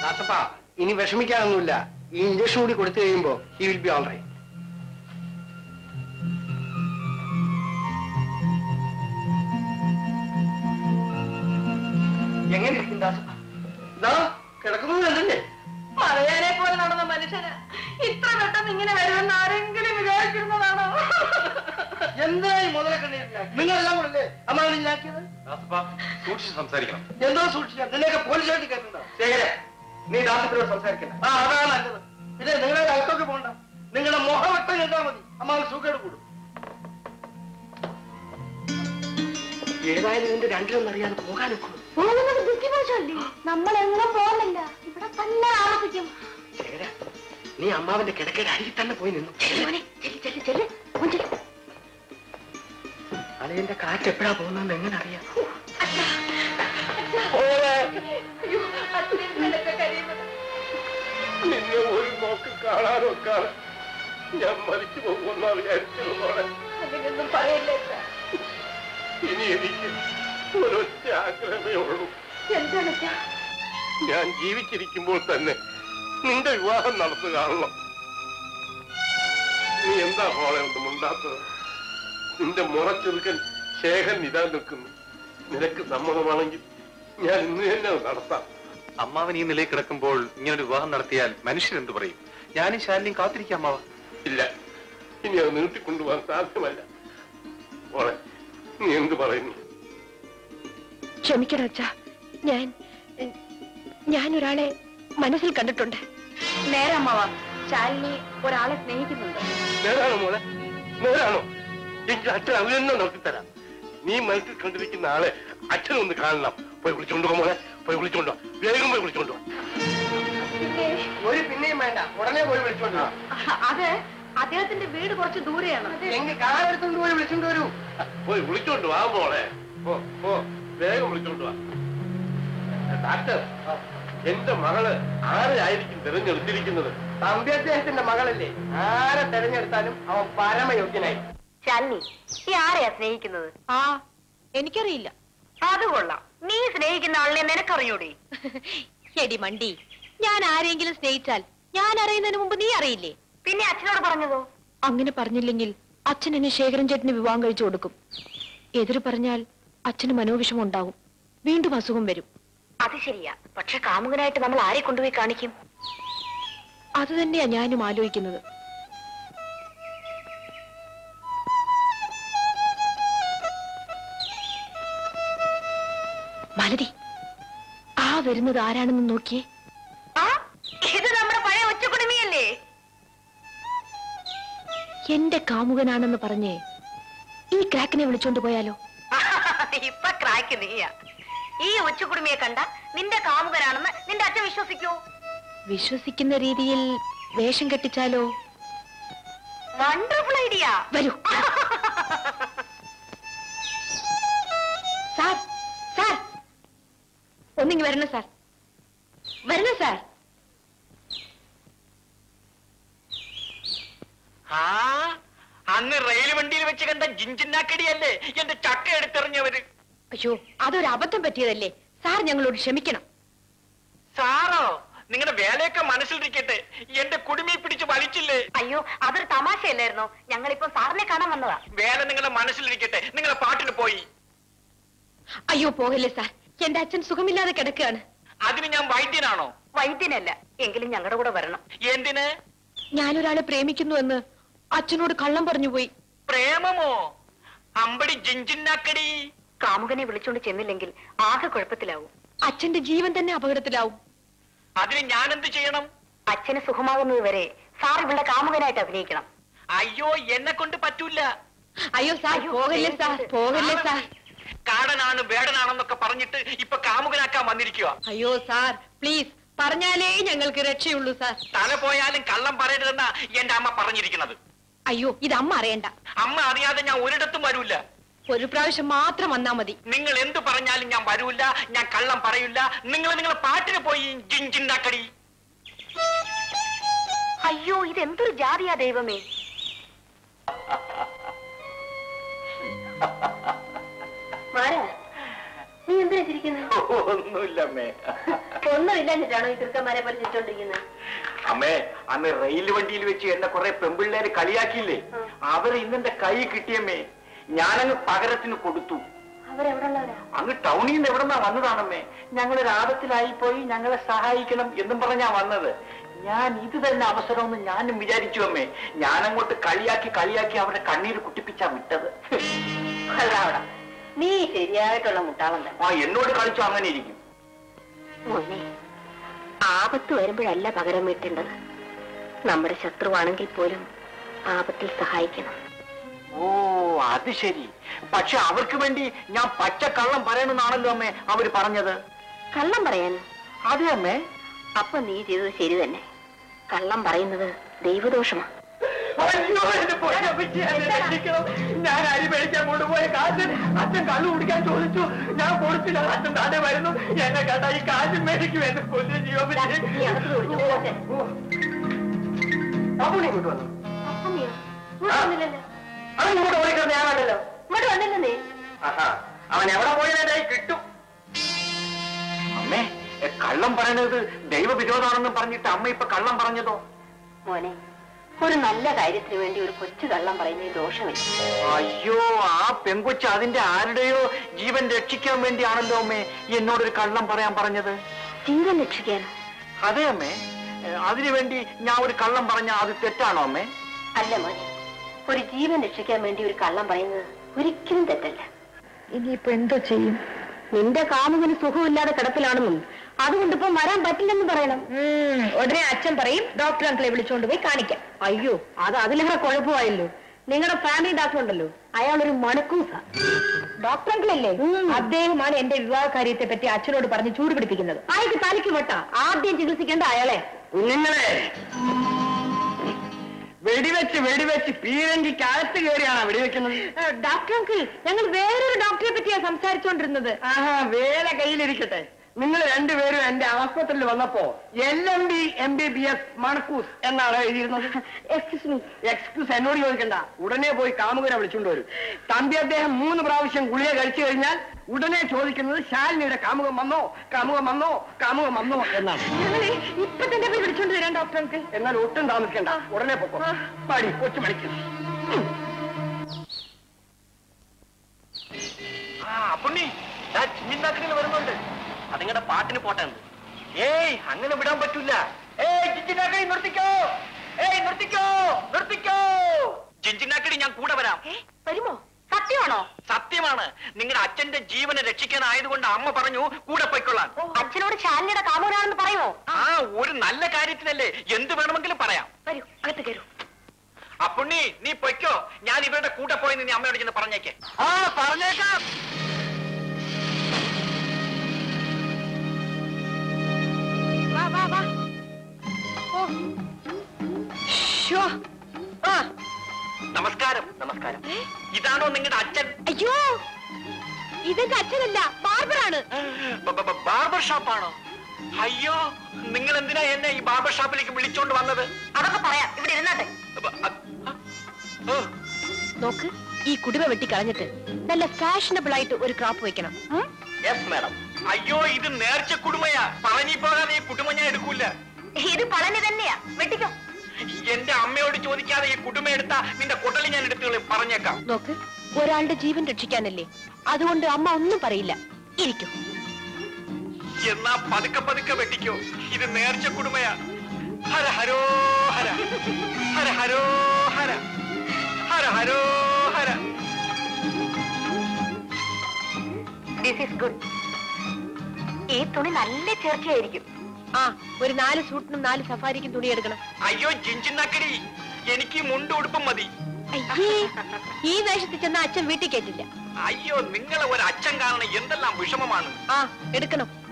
ദാസപ്പാ ഇനി വിഷമിക്കാനൊന്നുമില്ല ഈ ഇഞ്ചക്ഷൻ കൂടി കൊടുത്തു കഴിയുമ്പോ he will be all right എങ്ങനെ ഇരിക്കും ദാസപ്പ ദാ കിടക്കുന്നത് കണ്ടല്ലേ പറയാനെ പോലെ നടന്ന മനുഷ്യന് ഇത്ര പെട്ടെന്ന് ഇങ്ങനെ വരുമെന്ന് ആരെങ്കിലും വിചാരിച്ചിരുന്നതാണോ എന്തായി മുതലെ കണ്ടിട്ടില്ല നിങ്ങളെല്ലാം കൂടെ അമ്മാവനെ ഇല്ലാക്കിയത് ദാസപ്പ സൂക്ഷിച്ച് സംസാരിക്കണം എന്തോ സൂക്ഷിക്കാം നിന്നെയൊക്കെ പോലീസ് സ്റ്റേഷനിൽ കയറ്റുണ്ടോ ശേഖര നീ ദാസത്തിനോട് സംസാരിക്കണ്ട ആ അതാണ് നല്ലത് പിന്നെ നിങ്ങളുടെ അകത്തൊക്കെ പോകണ്ട നിങ്ങളുടെ മുഖവട്ടം കണ്ടാൽ മതി അമ്മാവൻ സുഖേട് കൂടും ഏതായാലും ഇതിന്റെ രണ്ടിലൊന്നും അറിയാതെ പോകാനൊക്കെ പോകുന്നത് ബുദ്ധിമോശമല്ലേ നമ്മളെങ്ങും പോകുന്നില്ല ഇവിടെ തന്നെ ആളപ്പിക്കും ശേഖര നീ അമ്മാവന്റെ കിടക്കയുടെ അരികിൽ തന്നെ പോയി നിന്നു അളിയന്റെ കാറ്റ് എപ്പോഴാ പോകുന്നതെന്ന് എങ്ങനെ അറിയാം നിന്നെ ഒരു നോക്ക് കാണാനൊക്കാണ് ഞാൻ മരിച്ചു പോകുമെന്നാ വിചാരിച്ചത് മോളെ അങ്ങനെയൊന്നും പറയില്ലേ ഇനി എനിക്ക് ഒരൊറ്റ ആഗ്രഹമേ ഉള്ളൂ എന്താണ് ഞാൻ ജീവിച്ചിരിക്കുമ്പോൾ തന്നെ നിന്റെ വിവാഹം നടന്നു കാണണം നീ എന്താ മോളെ ഒന്നും ഉണ്ടാത്തത് നിന്റെ മുറച്ചെറുക്കൻ ശേഖരൻ ഇതാ നിൽക്കുന്നു നിനക്ക് സമ്മതമാണെങ്കിൽ ഞാൻ ഇന്ന് തന്നെ അത് നടത്താം അമ്മാവൻ ഈ നിലയിൽ കിടക്കുമ്പോൾ ഇങ്ങനെ ഒരു വിവാഹം നടത്തിയാൽ മനുഷ്യൻ എന്ത് പറയും ഞാനും ശാലിനിയും കാത്തിരിക്കാം അമ്മാവ ഇല്ല ഇനി അത് നീട്ടിക്കൊണ്ടുപോകാൻ സാധ്യമല്ല മോളെ നീ എന്ത് പറയുന്നു ക്ഷമിക്കണം അച്ഛാ ഞാൻ ഞാൻ ഒരാളെ മനസ്സിൽ കണ്ടിട്ടുണ്ട് നേരെ അമ്മാവ ശാലിനി ഒരാളെ സ്നേഹിക്കുന്നുണ്ട് നേരാണോ മോളെ നേരാണോ എനിക്ക് അച്ഛൻ അത് തന്നെ നടത്തിത്തരാം നീ മനസ്സിൽ കണ്ടിരിക്കുന്ന ആളെ അച്ഛനൊന്ന് കാണണം പോയി വിളിച്ചോണ്ടോ മോളെ പോയി വിളിച്ചോണ്ടോ വേഗം പോയി വിളിച്ചോണ്ടോ ഒരു പിന്നെയും വേണ്ട ഉടനെ പോയി വിളിച്ചോണ്ട് വാ. അത് അദ്ദേഹത്തിന്റെ വീട് കുറച്ച് ദൂരെയാണ് എങ്കിൽ കാലെടുത്തോണ്ട് പോയി വിളിച്ചോണ്ട് വരൂ പോയി വിളിച്ചോണ്ട് വാ മോളെ ഓ ഓ വേഗം വിളിച്ചോണ്ട് വാ ഡാക്ടർ എന്റെ മകള് ആരെയായിരിക്കും തിരഞ്ഞെടുത്തിരിക്കുന്നത് തമ്പി അദ്ദേഹത്തിന്റെ മകളല്ലേ ആരെ തെരഞ്ഞെടുത്താലും അവൻ പരമയോഗ്യനായി ശാലിനി ഈ ആരെയാ സ്നേഹിക്കുന്നത് ആ എനിക്കറിയില്ല അത് കൊള്ളാം നീ സ്നേഹിക്കുന്ന ആളിനെ നിനക്കറിയൂടെ എടി മണ്ടി ഞാൻ ആരെങ്കിലും സ്നേഹിച്ചാൽ ഞാൻ അറിയുന്നതിന് മുമ്പ് നീ അറിയില്ലേ പിന്നെ അച്ഛനോട് പറഞ്ഞതോ അങ്ങനെ പറഞ്ഞില്ലെങ്കിൽ അച്ഛൻ എന്നെ ശേഖരൻ ചേട്ടന് വിവാഹം കഴിച്ചു കൊടുക്കും എതിര് പറഞ്ഞാൽ അച്ഛന് മനോവിഷമം ഉണ്ടാകും വീണ്ടും അസുഖം വരും അത് ശരിയാ പക്ഷെ കാമുകനായിട്ട് നമ്മൾ ആരെ കൊണ്ടുപോയി കാണിക്കും അത് തന്നെയാ ഞാനും ആലോചിക്കുന്നത് മലതി ആ വരുന്നത് ആരാണെന്ന് നോക്കിയേ ആ ഇത് നമ്മുടെ പഴയ ഒറ്റക്കുടുമിയല്ലേ എന്റെ കാമുകനാണെന്ന് പറഞ്ഞേ ഈ ക്രാക്കിനെ വിളിച്ചോണ്ട് പോയാലോ ഇപ്പൊ ക്രാക്ക് നീയാ ഈ ഒറ്റക്കുടുമിയെ കണ്ട നിന്റെ കാമുകനാണെന്ന് നിന്റെ അച്ഛൻ വിശ്വസിക്കൂ വിശ്വസിക്കുന്ന രീതിയിൽ വേഷം കെട്ടിച്ചാലോ വണ്ടർഫുൾ ഐഡിയ വരൂ സാർ സാർ ഒന്നിങ്ങി വരണം സാർ വരണം സാർ ആ അന്ന് റെയിൽ വണ്ടിയിൽ വെച്ച് കണ്ട ജിഞ്ചിന്നാക്കടിയല്ലേ എന്റെ ചക്ക എടുത്തെറിഞ്ഞവര് അയ്യോ അതൊരു അബദ്ധം പറ്റിയതല്ലേ സാർ ഞങ്ങളോട് ക്ഷമിക്കണം സാറോ നിങ്ങളുടെ വേലയൊക്കെ മനസ്സിലിരിക്കട്ടെ എന്റെ കുടുമി പിടിച്ച് വലിച്ചില്ലേ അയ്യോ അതൊരു തമാശയല്ലായിരുന്നോ ഞങ്ങളിപ്പോ സാറിനെ കാണാൻ വന്നതാ വേല നിങ്ങളുടെ മനസ്സിലിരിക്കട്ടെ നിങ്ങളെ പാട്ടിന് പോയി അയ്യോ പോകല്ലേ സാർ എന്റെ അച്ഛൻ സുഖമില്ലാതെ കിടക്കുകയാണ് അതിന് ഞാൻ വൈദ്യനാണോ വൈദ്യനല്ല എങ്കിലും ഞങ്ങളുടെ കൂടെ വരണം എന്തിന് ഞാനൊരാളെ പ്രേമിക്കുന്നുവെന്ന് അച്ഛനോട് കള്ളം പറഞ്ഞു പോയി പ്രേമമോ അമ്പടി ജിഞ്ചിന്നാക്കടി കാമുകനെ വിളിച്ചോണ്ട് ചെന്നില്ലെങ്കിൽ ആകെ കുഴപ്പത്തിലാവും അച്ഛന്റെ ജീവൻ തന്നെ അപകടത്തിലാവും അതിന് ഞാൻ എന്ത് ചെയ്യണം അച്ഛന് സുഖമാകുന്നത് വരെ സാർ ഇവിടെ കാമുകനായിട്ട് അഭിനയിക്കണം അയ്യോ എന്നെ കൊണ്ട് പറ്റൂല അയ്യോ സാർ പോകല്ലേ സാർ പോകല്ലേ സാർ കാടനാണ് വേടനാണെന്നൊക്കെ പറഞ്ഞിട്ട് ഇപ്പൊ കാമുകനാക്കാൻ വന്നിരിക്കുക അയ്യോ സാർ പ്ലീസ് പറഞ്ഞാലേ ഞങ്ങൾക്ക് രക്ഷയുള്ളൂ സാർ തല പോയാലും കള്ളം പറയരുതെന്നാ എന്റെ അമ്മ പറഞ്ഞിരിക്കുന്നത് അയ്യോ ഇത് അമ്മ അറിയണ്ട അമ്മ അറിയാതെ ഞാൻ ഒരിടത്തും വരൂല ഒരു പ്രാവശ്യം മാത്രം വന്നാ മതി നിങ്ങൾ എന്ത് പറഞ്ഞാലും ഞാൻ വരൂല ഞാൻ കള്ളം പറയൂല നിങ്ങൾ നിങ്ങളെ പാട്ടിന് പോയി ജിഞ്ചിണ്ടാക്കടി അയ്യോ ഇതെന്തൊരു ജാതിയാ ദൈവമേ നീ എന്തിനാ ചിരിക്കുന്നത് ഒന്നുമില്ല അമ്മേ ഒന്നുമില്ലാഞ്ഞിട്ടാണോ ഈ ചെറുക്കന്മാരെ പോലെ ചിരിച്ചോണ്ടിരിക്കുന്നത് അമ്മേ അന്ന് റെയിൽ വണ്ടിയിൽ വെച്ച് എന്നെ കുറെ പെമ്പിള്ളേര് കളിയാക്കിയില്ലേ അവരെ ഇന്നെന്റെ കൈ കിട്ടിയമ്മേ ഞാനങ്ങ് പകരത്തിന് കൊടുത്തു അവരെവിടെ ഉള്ളവരാ അങ്ങ് ടൗണിൽ നിന്ന് എവിടെന്നാ വന്നതാണമ്മേ ഞങ്ങൾ രാപത്തിലായി പോയി ഞങ്ങളെ സഹായിക്കണം എന്നും പറഞ്ഞാ വന്നത് ഞാൻ ഇത് തന്നെ അവസരമെന്ന് ഞാനും വിചാരിച്ചു അമ്മേ ഞാൻ അങ്ങോട്ട് കളിയാക്കി കളിയാക്കി അവരുടെ കണ്ണീര് കുട്ടിപ്പിച്ചാ വിട്ടത് കൊള്ളാവടാ നീ ശരിയായിട്ടുള്ള മുട്ടാളം തന്നെ ആ എന്നോട് കളിച്ചു അങ്ങനെ ഇരിക്കും മോനെ ആപത്ത് വരുമ്പോഴല്ല പകരം വീട്ടേണ്ടത് നമ്മുടെ ശത്രുവാണെങ്കിൽ പോലും ആപത്തിൽ സഹായിക്കണം ഓ അത് ശരി പക്ഷെ അവർക്ക് വേണ്ടി ഞാൻ പച്ച കള്ളം പറയണമെന്നാണല്ലോ അമ്മേ അവര് പറഞ്ഞത് കള്ളം പറയാൻ അതെ അമ്മേ അപ്പൊ നീ ചെയ്തത് ശരി തന്നെ കള്ളം പറയുന്നത് ദൈവദോഷമാ അയ്യോ, എന്റെ പൊന്നപ്പച്ചി, എന്നെ രക്ഷിക്കണം. ഞാൻ അരി മേടിക്കാൻ കൊണ്ടുപോയ കാശ് അച്ഛൻ കള്ളു കുടിക്കാൻ ചോദിച്ചു ഞാൻ കൊടുത്തില്ല അച്ഛൻ താഴെ വരുന്നു എന്നെ കണ്ട ഈ കാശ് മേടിക്കും എന്റെ പൊന്നു ജീവപ്പച്ചി നീ അകത്ത് വിളിച്ചു പോകട്ടെ. അപ്പൊ നീ ഇങ്ങോട്ട് വന്നു അപ്പൊ നീയോ? ഇങ്ങോട്ട് വന്നില്ലല്ലോ. അവൻ ഇങ്ങോട്ട് ഓടിക്കുന്നത് ഞാൻ കണ്ടല്ലോ ഇങ്ങോട്ട് വന്നില്ല നീ ആഹാ, അവൻ എവിടെ പോയതായി കിട്ടും അമ്മേ എ, കള്ളം പറയണത് ദൈവവിരോധാണെന്ന് പറഞ്ഞിട്ട് അമ്മ ഇപ്പൊ കള്ളം പറഞ്ഞതോ മോനെ ഒരു നല്ല കാര്യത്തിന് വേണ്ടി ഒരു കൊച്ചു കള്ളം പറയുന്നത് ദോഷമില്ല അയ്യോ ആ പെങ്കൊച്ച് അതിന്റെ ആരുടെയോ ജീവൻ രക്ഷിക്കാൻ വേണ്ടിയാണല്ലോ അമ്മേ എന്നോടൊരു കള്ളം പറയാൻ പറഞ്ഞത് ജീവൻ രക്ഷിക്കാനോ അതെ അമ്മേ എ, അതിനു വേണ്ടി ഞാൻ ഒരു കള്ളം പറഞ്ഞ അത് തെറ്റാണോ അമ്മേ അല്ല മോനെ ഒരു ജീവൻ രക്ഷിക്കാൻ വേണ്ടി ഒരു കള്ളം പറയുന്നത് ഒരിക്കലും തെറ്റല്ല ഇനിയിപ്പോ എന്തോ ചെയ്യും നിന്റെ കാമുകന് സുഖമില്ലാതെ കിടപ്പിലാണെന്നും അതുകൊണ്ട് ഇപ്പൊ വരാൻ പറ്റില്ലെന്ന് പറയണം ഉടനെ അച്ഛൻ പറയും ഡോക്ടർ അങ്കിളെ വിളിച്ചുകൊണ്ട് പോയി കാണിക്കാം അയ്യോ അത് അതിലേറെ കുഴപ്പമായല്ലോ നിങ്ങളുടെ ഫാമിലി ഡോക്ടർ ഉണ്ടല്ലോ അയാൾ ഒരു മണക്കൂസാ ഡോക്ടർ അങ്കിളല്ലേ അദ്ദേഹമാണ് എന്റെ വിവാഹ കാര്യത്തെ പറ്റി അച്ഛനോട് പറഞ്ഞ് ചൂട് പിടിപ്പിക്കുന്നത് അയാൾക്ക് തലയ്ക്ക് വട്ട ആദ്യം ചികിത്സിക്കേണ്ട അയാളെ കുഞ്ഞുങ്ങളെ വെടിവെച്ച് വെടിവെച്ച് പീരങ്കിക്ക് അകത്ത് കയറിയാണോ വെടിവെക്കുന്നത് ഡോക്ടർ അങ്കിൾ ഞങ്ങൾ വേറൊരു ഡോക്ടറെ പറ്റിയാ സംസാരിച്ചുകൊണ്ടിരുന്നത് ആഹാ വേല കയ്യിലിരിക്കട്ടെ നിങ്ങൾ രണ്ടുപേരും എന്റെ ആസ്പത്രിയിൽ വന്നപ്പോ L M B M B B S മണക്കൂസ് എന്നാണ് എഴുതിയിരുന്നത് എക്സ്ക്യൂസ് മീ എക്സ്ക്യൂസ് എന്നോട് ചോദിക്കണ്ട ഉടനെ പോയി കാമുകനെ വിളിച്ചുകൊണ്ട് വരും തമ്പി അദ്ദേഹം മൂന്ന് പ്രാവശ്യം ഗുളിക കഴിച്ചു കഴിഞ്ഞാൽ ഉടനെ ചോദിക്കുന്നത് ശാലിനിയുടെ കാമുകം വന്നോ കാമുകം വന്നോ കാമുകം വന്നോ എന്നാണ് ഞങ്ങളെ ഇപ്പൊ തന്നെ പോയി വിളിച്ചോണ്ട് വരാം ഡോക്ടർ അങ്കിൾ എന്നാൽ ഒട്ടും താമസിക്കണ്ട ഉടനെ പൊക്കോ പാടി കൊച്ചു മണിക്ക് ആ പുണ്ണി ചിന്നിണ്ടാക്കൽ വരുന്നുണ്ട് അതിങ്ങടെ പാട്ടിന് പോട്ടെ ഏയ് അങ്ങനെ വിടാൻ പറ്റൂല ഏയ് ജിഞ്ചിനാക്കടി നിർത്തിക്കോ ഏയ് നിർത്തിക്കോ നിർത്തിക്കോ ജിഞ്ചിനാക്കടി ഞാൻ കൂടെ വരാം വരുമോ സത്യമാണോ സത്യമാണ് നിങ്ങളുടെ അച്ഛന്റെ ജീവനെ രക്ഷിക്കാനായതുകൊണ്ട് അമ്മ പറഞ്ഞു കൂടെ പോയിക്കൊള്ളാൻ അച്ഛനോട് ശാലിനിയുടെ കാമുകനാണെന്ന് പറയുമോ ആ ഒരു നല്ല കാര്യത്തിനല്ലേ എന്ത് വേണമെങ്കിലും പറയാം വരൂ അകത്ത് കയറൂ അപ്പുണ്ണി നീ പൊയ്ക്കോ ഞാൻ ഇവരുടെ കൂടെ പോയി നീ അമ്മയോട് ചെന്ന് പറഞ്ഞേക്കെ ആ പറഞ്ഞേക്കാം വാ വാ വാ ഓ ഷോ ആ നമസ്കാരം നമസ്കാരം ഇതാണോ നിങ്ങളുടെ അച്ഛൻ അയ്യോ ഇതെന്റെ അച്ഛനല്ല ബാർബറാണ് ബ- ബ- ബ- ബാർബർ ഷോപ്പാണോ അയ്യോ നിങ്ങൾ എന്തിനാ എന്നെ ഈ ബാർബർ ഷോപ്പിലേക്ക് വിളിച്ചോണ്ട് വന്നത് അതൊക്കെ പറയാം ഇവിടെ ഇരുന്നാട്ടെ ബ- അ- അ- ഓ, നോക്ക് ഈ കുടുവ വെട്ടി കളഞ്ഞിട്ട് നല്ല ഫാഷനബിൾ ആയിട്ട് ഒരു ക്രാപ്പ് വെക്കണം ഉം? അയ്യോ ഇത് നേർച്ച കുടുമയാ പറഞ്ഞി പോകാതെ ഈ കുടുമ ഞാൻ എടുക്കൂല ഇത് പളനി തന്നെയാ വെട്ടിക്കോ എന്റെ അമ്മയോട് ചോദിക്കാതെ ഈ കുടുമ എടുത്താ നിന്റെ കൊട്ടലി ഞാൻ എടുത്തു പറഞ്ഞേക്കാം നോക്ക് ഒരാളുടെ ജീവൻ രക്ഷിക്കാനല്ലേ അതുകൊണ്ട് അമ്മ ഒന്നും പറയില്ല ഇരിക്കും എന്നാ പതുക്കെ പതുക്കെ വെട്ടിക്കോ ഇത് നേർച്ച കുടുമയാ Hara Haro Hara Hara Haro Hara Hara Haro Hara this is good ഈ തുണി നല്ല ചേർച്ചയായിരിക്കും ആ ഒരു നാല് സൂട്ടിനും നാല് സഫാരിക്കും തുണി എടുക്കണം അയ്യോ ജിഞ്ചിന്നക്കടി എനിക്ക് ഈ മുണ്ട് ഉടുപ്പും മതി അയ്യേ ഈ വേഷത്തിൽ ചെന്ന അച്ഛൻ വീട്ടിൽ കേട്ടില്ല അയ്യോ നിങ്ങളെ ഒരു അച്ഛൻ കാരണം എന്തെല്ലാം വിഷമമാണ് ആ എടുക്കണം